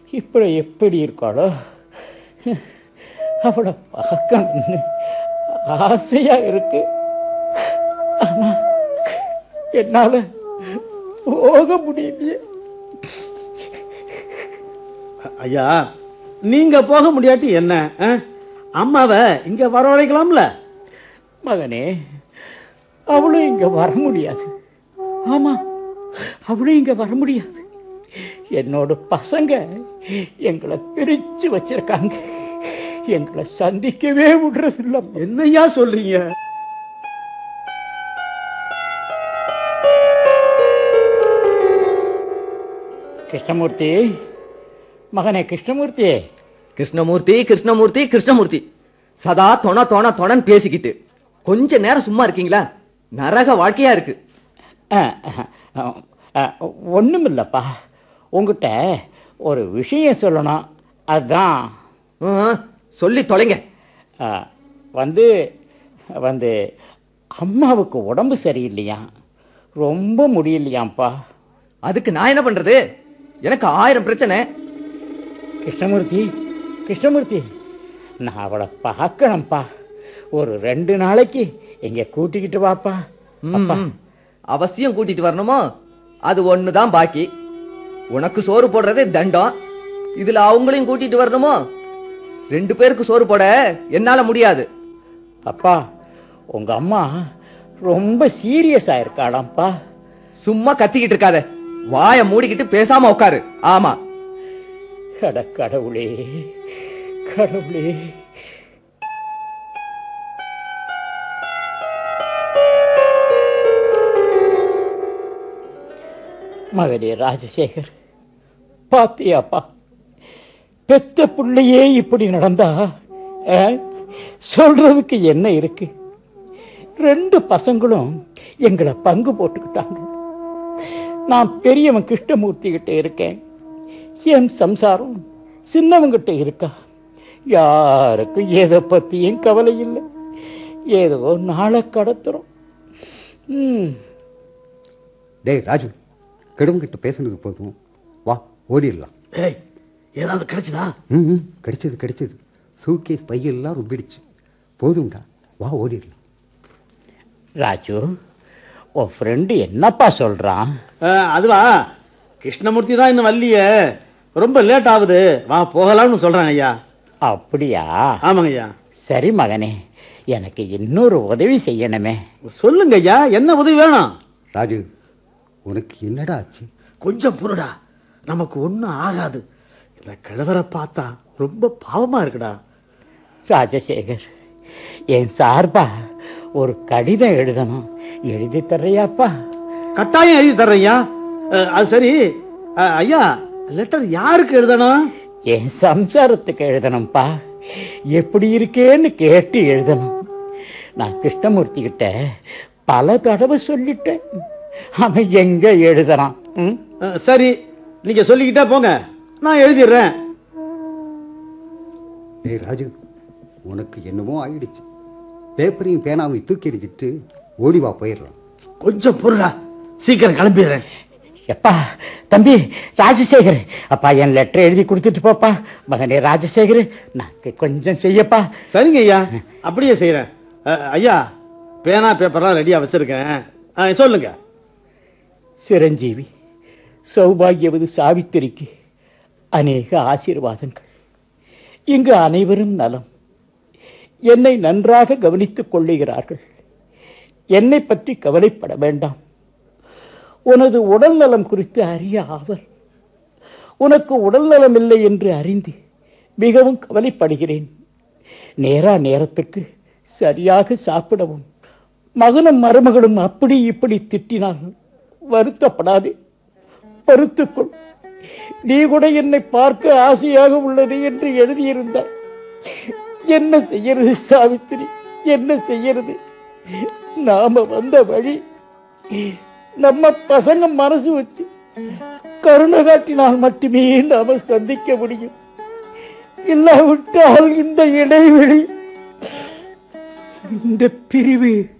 இப்படி எப்படி இருக்காளோ அவளை பார்க்கணும்னு ஆசையா இருக்கு ஆனா என்னால போக முடியலையே ஐயா நீங்க போக முடியாட்டி என்ன ஆ? அம்மாவை இங்க வரவழைக்கலாம்ல மகனே அவளும் இங்க வர முடியாது ஆமா அவளும் இங்க வர முடியாது என்னோட பசங்க எங்களை பிரிச்சு வச்சிருக்காங்க எங்களை சந்திக்கவே விடுறதில்ல என்னய்யா சொல்றீங்க கிருஷ்ணமூர்த்தி மகனே கிருஷ்ணமூர்த்தி கிருஷ்ணமூர்த்தி கிருஷ்ணமூர்த்தி கிருஷ்ணமூர்த்தி சதா தொண தொண தொணன்னு பேசிக்கிட்டு கொஞ்ச நேரம் சும்மா இருக்கீங்களா நரக வாழ்க்கையா இருக்கு ஒன்றும் இல்லைப்பா உங்ககிட்ட ஒரு விஷயம் சொல்லணும் அதுதான் ஆ, சொல்லி தொலைங்க ஆ, வந்து வந்து அம்மாவுக்கு உடம்பு சரியில்லையா ரொம்ப முடியலையாம்ப்பா அதுக்கு நான் என்ன பண்றது எனக்கு ஆயிரம் பிரச்சனை கிருஷ்ணமூர்த்தி கிருஷ்ணமூர்த்தி நான் அவளை பார்க்கணும்ப்பா ஒரு ரெண்டு நாளைக்கு இங்கே கூட்டிக்கிட்டு வாப்பா அப்பா ம், அவசியம் கூட்டிட்டு வரணுமோ அது ஒண்ணுதான் பாக்கி உனக்கு சோறு போடுறது தண்டம் இதுல அவங்களையும் கூட்டிட்டு வரணுமோ ரெண்டு பேருக்கு சோறு போட என்னால முடியாது அப்பா உங்க அம்மா ரொம்ப சீரியஸ் ஆயிருக்காளாம்ப்பா சும்மா கத்திக்கிட்டு இருக்காத வாயை மூடிக்கிட்டு பேசாம உட்காரு ஆமா அட கடவுளே கடவுளே மகனே ராஜசேகர் பாத்தியாப்பா பெத்த பிள்ளையே இப்படி நடந்தா ஆ, சொல்றதுக்கு என்ன இருக்கு ரெண்டு பசங்களும் எங்களை பங்கு போட்டுக்கிட்டாங்க நான் பெரியவன் கிருஷ்ணமூர்த்தி கிட்ட இருக்கேன் என் சம்சாரம் சின்னவங்கிட்ட இருக்கா யாருக்கும் எதை பத்தியும் கவலை இல்லை ஏதோ நாளை கடத்துறோம் ம் டேய் ராஜு கெடுவங்கிட்ட பேசுனது போதும் வா ஓடிடலாம் ஏய் ஏதாவது கிடைச்சதா ம் ம், கிடைச்சது கிடைச்சது சூட்கேஸ் பையெல்லாம் ரொம்பிடுச்சு போதும்டா வா ஓடிடலாம் ராஜு உன் ஃப்ரெண்டு என்னப்பா சொல்றான் ஆ, அதுவா கிருஷ்ணமூர்த்தி தான் இன்னும் வரலையே ரொம்ப லேட் ஆகுது வா போகலாம்னு சொல்றாங்க ஐயா அப்படியா ஆமாங்க ஐயா சரி மகனே எனக்கு இன்னொரு உதவி செய்யணுமே சொல்லுங்க ஐயா என்ன உதவி வேணும் ராஜு உனக்கு என்னடா ஆச்சு கொஞ்சம் பொருடா நமக்கு ஒன்றும் ஆகாது இந்த கிழவரை பார்த்தா ரொம்ப பாவமா இருக்குடா ராஜசேகர் என் சார்பா ஒரு கடிதம் எழுதணும் எழுதி தர்றியாப்பா கட்டாயம் எழுதி தர்றேன் ஐயா அஹ், அது சரி அஹ், ஐயா லெட்டர் யாருக்கு எழுதணும் என் சம்சாரத்துக்கு எழுதணும்ப்பா எப்படி இருக்கேன்னு கேட்டு எழுதணும் நான் கிருஷ்ணமூர்த்தி கிட்ட பல தடவை சொல்லிட்டேன் அவன் எங்க எழுதுறான் ம்? அஹ், சரி நீங்க சொல்லிக்கிட்டே போங்க நான் எழுதிடுறேன் டேய் ராஜு உனக்கு என்னமோ ஆயிடுச்சு பேப்பரையும் பேனாவையும் தூக்கி எறிஞ்சிட்டு ஓடி வா போயிடலாம் கொஞ்சம் பொருடா சீக்கிரம் கிளம்பிடுறேன் எப்பா தம்பி ராஜசேகர் அப்பா என் லெட்டர் எழுதி கொடுத்துட்டு போப்பா மகனே ராஜசேகர் நான் கொஞ்சம் செய்யப்பா சரிங்க ஐயா அப்படியே செய்கிறேன் ஐயா பேனா பேப்பர்லாம் ரெடியாக வச்சிருக்கேன் அஹ், சொல்லுங்க சிரஞ்சீவி சௌபாகியவது சாவித்திரிக்கு அநேக ஆசீர்வாதங்கள் இங்கு அனைவரும் நலம் என்னை நன்றாக கவனித்துக் கொள்ளுகிறார்கள் என்னை பற்றி கவலைப்பட வேண்டாம் உனது உடல் நலம் குறித்து அறிய ஆவல் உனக்கு உடல் நலம் இல்லை என்று அறிந்து மிகவும் கவலைப்படுகிறேன் நேரா நேரத்துக்கு சரியாக சாப்பிடவும் மகனும் மருமகளும் அப்படி இப்படி திட்டினார்கள் வருத்தப்படாதே பருத்துக்கொள் நீ கூட என்னை பார்க்க ஆசையாக உள்ளது என்று எழுதியிருந்தாய் என்ன செய்யறது சாவித்திரி என்ன செய்யறது நாம வந்த வழி நம்ம பசங்க மனசு வச்சு கருணை காட்டினால் மட்டுமே நாம சந்திக்க முடியும் இல்லாவிட்டால் இந்த இடைவெளி இந்த பிரிவு